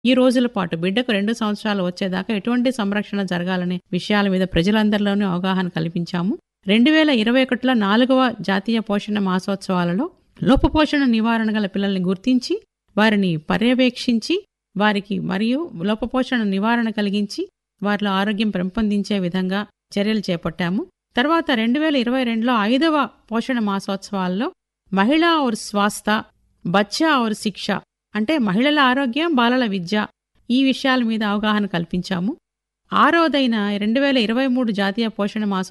ఈ రోజుల పాటు బిడ్డకు రెండు సంవత్సరాలు వచ్చేదాకా ఎటువంటి సంరక్షణ జరగాలనే విషయాల మీద ప్రజలందరిలోనూ అవగాహన కల్పించాము రెండు వేల ఇరవై ఒకటిలో నాలుగవ జాతీయ పోషణ మాసోత్సవాలలో లోపపోషణ నివారణ గల పిల్లల్ని గుర్తించి వారిని పర్యవేక్షించి వారికి మరియు లోపపోషణ నివారణ కలిగించి వారిలో ఆరోగ్యం పెంపొందించే విధంగా చర్యలు చేపట్టాము తర్వాత రెండు వేల ఇరవై రెండులో ఐదవ పోషణ మాసోత్సవాల్లో మహిళా ఔర్ స్వాస్థ బచ్చా ఔర్ శిక్ష అంటే మహిళల ఆరోగ్యం బాలల విద్య ఈ విషయాల మీద అవగాహన కల్పించాము ఆరోదైన రెండు వేల ఇరవై మూడు జాతీయ పోషణ మాసోత్సవం